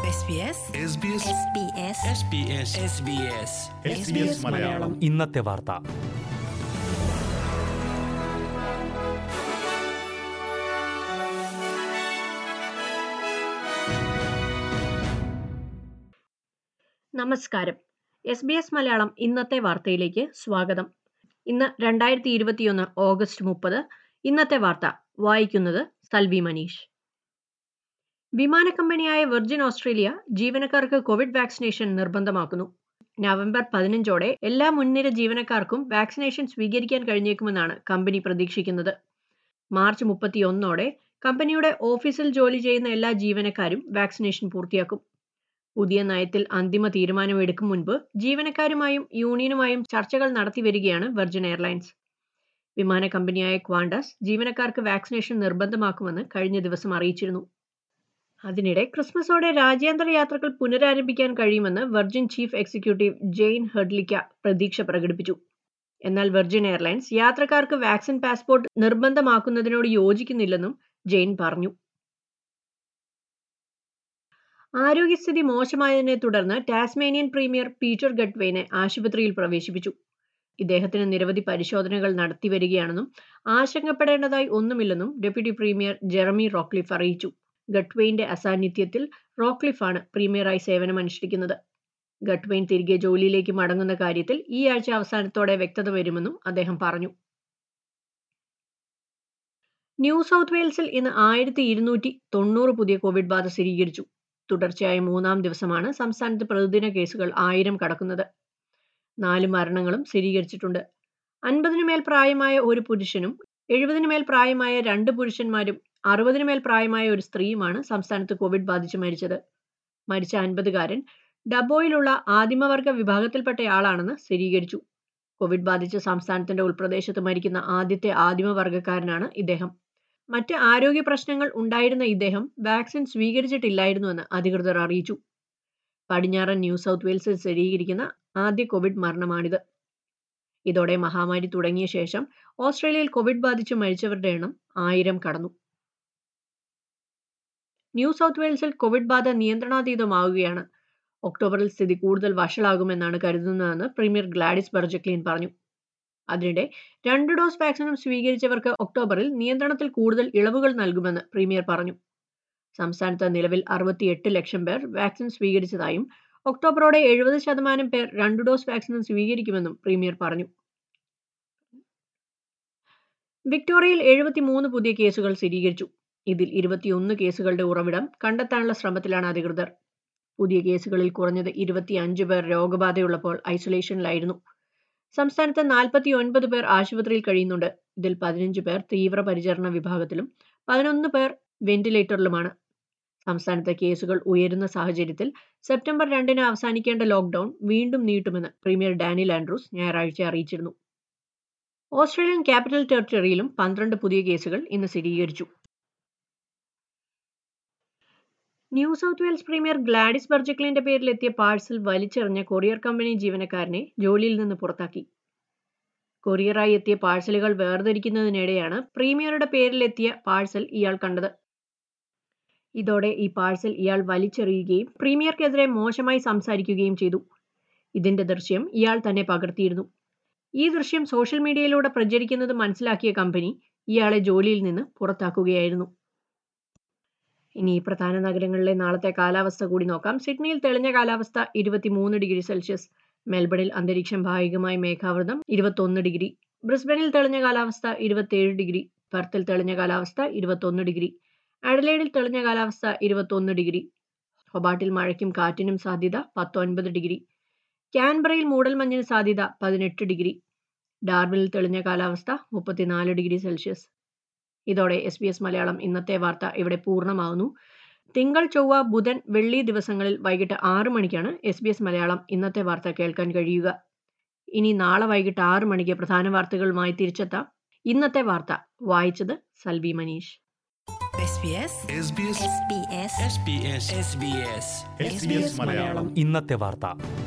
SBS SBS SBS Malayalam ഇന്നത്തെ വാർത്ത നമസ്കാരം എസ് ബി എസ് മലയാളം ഇന്നത്തെ വാർത്തയിലേക്ക് സ്വാഗതം ഇന്ന് രണ്ടായിരത്തി ഇരുപത്തിയൊന്ന് ഓഗസ്റ്റ് മുപ്പത് ഇന്നത്തെ വാർത്ത വായിക്കുന്നത് സൽവി മനീഷ് വിമാന കമ്പനിയായ വെർജിൻ ഓസ്ട്രേലിയ ജീവനക്കാർക്ക് കോവിഡ് വാക്സിനേഷൻ നിർബന്ധമാക്കുന്നു നവംബർ പതിനഞ്ചോടെ എല്ലാ മുൻനിര ജീവനക്കാർക്കും വാക്സിനേഷൻ സ്വീകരിക്കാൻ കഴിഞ്ഞേക്കുമെന്നാണ് കമ്പനി പ്രതീക്ഷിക്കുന്നത് മാർച്ച് മുപ്പത്തിയൊന്നോടെ കമ്പനിയുടെ ഓഫീസിൽ ജോലി ചെയ്യുന്ന എല്ലാ ജീവനക്കാരും വാക്സിനേഷൻ പൂർത്തിയാക്കും പുതിയ നയത്തിൽ അന്തിമ തീരുമാനമെടുക്കും മുൻപ് ജീവനക്കാരുമായും യൂണിയനുമായും ചർച്ചകൾ നടത്തി വരികയാണ് വെർജിൻ എയർലൈൻസ് വിമാന കമ്പനിയായ ക്വാണ്ടസ് ജീവനക്കാർക്ക് വാക്സിനേഷൻ നിർബന്ധമാക്കുമെന്ന് കഴിഞ്ഞ ദിവസം അറിയിച്ചിരുന്നു അതിനിടെ ക്രിസ്മസോടെ രാജ്യാന്തര യാത്രകൾ പുനരാരംഭിക്കാൻ കഴിയുമെന്ന് Virgin chief executive Jayne Hrdlicka പ്രതീക്ഷ പ്രകടിപ്പിച്ചു എന്നാൽ വെർജിൻ എയർലൈൻസ് യാത്രക്കാർക്ക് വാക്സിൻ പാസ്പോർട്ട് നിർബന്ധമാക്കുന്നതിനോട് യോജിക്കുന്നില്ലെന്നും ജെയിൻ പറഞ്ഞു ആരോഗ്യസ്ഥിതി മോശമായതിനെ തുടർന്ന് ടാസ്മേനിയൻ പ്രീമിയർ പീറ്റർ ഗഡ്വെയിനെ ആശുപത്രിയിൽ പ്രവേശിപ്പിച്ചു ഇദ്ദേഹത്തിന് നിരവധി പരിശോധനകൾ നടത്തിവരികയാണെന്നും ആശങ്കപ്പെടേണ്ടതായി ഒന്നുമില്ലെന്നും ഡെപ്യൂട്ടി പ്രീമിയർ ജെറമി റോക്ലിഫ് അറിയിച്ചു ഗഡ്വെയിന്റെ അസാന്നിധ്യത്തിൽ റോക്ലിഫാണ് പ്രീമിയറായി സേവനമനുഷ്ഠിക്കുന്നത് ഗഡ്വെയിൻ തിരികെ ജോലിയിലേക്ക് മടങ്ങുന്ന കാര്യത്തിൽ ഈ ആഴ്ച അവസാനത്തോടെ വ്യക്തത വരുമെന്നും അദ്ദേഹം പറഞ്ഞു ന്യൂ സൗത്ത് വെയിൽസിൽ ഇന്ന് ആയിരത്തി ഇരുന്നൂറ്റി തൊണ്ണൂറ് പുതിയ കോവിഡ് ബാധ സ്ഥിരീകരിച്ചു തുടർച്ചയായ മൂന്നാം ദിവസമാണ് സംസ്ഥാനത്ത് പ്രതിദിന കേസുകൾ ആയിരം കടക്കുന്നത് നാല് മരണങ്ങളും സ്ഥിരീകരിച്ചിട്ടുണ്ട് അൻപതിനു മേൽ പ്രായമായ ഒരു പുരുഷനും എഴുപതിനു മേൽ പ്രായമായ രണ്ട് പുരുഷന്മാരും അറുപതിനു മേൽ പ്രായമായ ഒരു സ്ത്രീയുമാണ് സംസ്ഥാനത്ത് കോവിഡ് ബാധിച്ച് മരിച്ചത് മരിച്ച അൻപതുകാരൻ ഡബോയിലുള്ള ആദിമവർഗ വിഭാഗത്തിൽപ്പെട്ടയാളാണെന്ന് സ്ഥിരീകരിച്ചു കോവിഡ് ബാധിച്ച് സംസ്ഥാനത്തിന്റെ ഉൾപ്രദേശത്ത് മരിക്കുന്ന ആദ്യത്തെ ആദിമവർഗക്കാരനാണ് ഇദ്ദേഹം മറ്റ് ആരോഗ്യ പ്രശ്നങ്ങൾ ഉണ്ടായിരുന്ന ഇദ്ദേഹം വാക്സിൻ സ്വീകരിച്ചിട്ടില്ലായിരുന്നുവെന്ന് അധികൃതർ അറിയിച്ചു പടിഞ്ഞാറൻ ന്യൂ സൗത്ത് വെയിൽസിൽ സ്ഥിരീകരിക്കുന്ന ആദ്യ കോവിഡ് മരണമാണിത് ഇതോടെ മഹാമാരി തുടങ്ങിയ ശേഷം ഓസ്ട്രേലിയയിൽ കോവിഡ് ബാധിച്ച് മരിച്ചവരുടെ എണ്ണം ആയിരം കടന്നു ന്യൂ സൗത്ത് വെയിൽസിൽ കോവിഡ് ബാധ നിയന്ത്രണാതീതമാവുകയാണ് ഒക്ടോബറിൽ സ്ഥിതി കൂടുതൽ വഷളാകുമെന്നാണ് കരുതുന്നതെന്ന് പ്രീമിയർ ഗ്ലാഡിസ് ബർജക്ലീൻ പറഞ്ഞു അതിനിടെ രണ്ട് ഡോസ് വാക്സിനും സ്വീകരിച്ചവർക്ക് ഒക്ടോബറിൽ നിയന്ത്രണത്തിൽ കൂടുതൽ ഇളവുകൾ നൽകുമെന്ന് പ്രീമിയർ പറഞ്ഞു സംസ്ഥാനത്ത് നിലവിൽ അറുപത്തിയെട്ട് ലക്ഷം പേർ വാക്സിൻ സ്വീകരിച്ചതായും ഒക്ടോബറോടെ എഴുപത് ശതമാനം പേർ രണ്ട് ഡോസ് വാക്സിനും സ്വീകരിക്കുമെന്നും പ്രീമിയർ പറഞ്ഞു വിക്ടോറിയയിൽ എഴുപത്തിമൂന്ന് പുതിയ കേസുകൾ സ്ഥിരീകരിച്ചു ഇതിൽ ഇരുപത്തിയൊന്ന് കേസുകളുടെ ഉറവിടം കണ്ടെത്താനുള്ള ശ്രമത്തിലാണ് അധികൃതർ പുതിയ കേസുകളിൽ കുറഞ്ഞത് ഇരുപത്തിയഞ്ച് പേർ രോഗബാധയുള്ളപ്പോൾ ഐസൊലേഷനിലായിരുന്നു സംസ്ഥാനത്ത് നാൽപ്പത്തി ഒൻപത് പേർ ആശുപത്രിയിൽ കഴിയുന്നുണ്ട് ഇതിൽ പതിനഞ്ച് പേർ തീവ്രപരിചരണ വിഭാഗത്തിലും പതിനൊന്ന് പേർ വെന്റിലേറ്ററിലുമാണ് സംസ്ഥാനത്തെ കേസുകൾ ഉയരുന്ന സാഹചര്യത്തിൽ സെപ്റ്റംബർ രണ്ടിന് അവസാനിക്കേണ്ട ലോക്ക്ഡൌൺ വീണ്ടും നീട്ടുമെന്ന് പ്രീമിയർ ഡാനിൽ ആൻഡ്രൂസ് ഞായറാഴ്ച അറിയിച്ചിരുന്നു ഓസ്ട്രേലിയൻ ക്യാപിറ്റൽ ടെറിട്ടറിയിലും പന്ത്രണ്ട് പുതിയ കേസുകൾ ഇന്ന് സ്ഥിരീകരിച്ചു New South Wales premier Gladys ബർജക്ലിന്റെ പേരിലെത്തിയ പാഴ്സൽ വലിച്ചെറിഞ്ഞ കൊറിയർ കമ്പനി ജീവനക്കാരനെ ജോലിയിൽ നിന്ന് പുറത്താക്കി കൊറിയറായി എത്തിയ പാഴ്സലുകൾ വേർതിരിക്കുന്നതിനിടെയാണ് പ്രീമിയറുടെ പേരിലെത്തിയ പാഴ്സൽ ഇയാൾ കണ്ടത് ഇതോടെ ഈ പാഴ്സൽ ഇയാൾ വലിച്ചെറിയുകയും പ്രീമിയർക്കെതിരെ മോശമായി സംസാരിക്കുകയും ചെയ്തു ഇതിന്റെ ദൃശ്യം ഇയാൾ തന്നെ പകർത്തിയിരുന്നു ഈ ദൃശ്യം സോഷ്യൽ മീഡിയയിലൂടെ പ്രചരിക്കുന്നത് മനസ്സിലാക്കിയ കമ്പനി ഇയാളെ ജോലിയിൽ നിന്ന് പുറത്താക്കുകയായിരുന്നു ഇനി പ്രധാന നഗരങ്ങളിലെ നാളത്തെ കാലാവസ്ഥ കൂടി നോക്കാം സിഡ്നിയിൽ തെളിഞ്ഞ കാലാവസ്ഥ ഇരുപത്തിമൂന്ന് ഡിഗ്രി സെൽഷ്യസ് മെൽബണിൽ അന്തരീക്ഷം ഭാഗികമായി മേഘാവൃതം ഇരുപത്തൊന്ന് ഡിഗ്രി ബ്രിസ്ബനിൽ തെളിഞ്ഞ കാലാവസ്ഥ ഇരുപത്തിയേഴ് ഡിഗ്രി പെർത്തിൽ തെളിഞ്ഞ കാലാവസ്ഥ ഇരുപത്തൊന്ന് ഡിഗ്രി അഡലേഡിൽ തെളിഞ്ഞ കാലാവസ്ഥ ഇരുപത്തൊന്ന് ഡിഗ്രി ഹൊബാട്ടിൽ മഴയ്ക്കും കാറ്റിനും സാധ്യത പത്തൊൻപത് ഡിഗ്രി ക്യാൻബറയിൽ മൂടൽമഞ്ഞിന് സാധ്യത പതിനെട്ട് ഡിഗ്രി ഡാർബിനിൽ തെളിഞ്ഞ കാലാവസ്ഥ മുപ്പത്തിനാല് ഡിഗ്രി സെൽഷ്യസ് ഇതോടെ എസ് ബി എസ് മലയാളം ഇന്നത്തെ വാർത്ത ഇവിടെ പൂർണ്ണമാവുന്നു തിങ്കൾ ചൊവ്വ ബുധൻ വെള്ളി ദിവസങ്ങളിൽ വൈകിട്ട് ആറ് മണിക്കാണ് എസ് ബി എസ് മലയാളം ഇന്നത്തെ വാർത്ത കേൾക്കാൻ കഴിയുക ഇനി നാളെ വൈകിട്ട് ആറ് മണിക്ക് പ്രധാന വാർത്തകളുമായി തിരിച്ചെത്താം ഇന്നത്തെ വാർത്ത വായിച്ചത് Salvi Manish SBS SBS SBS SBS Malayalam ഇന്നത്തെ വാർത്ത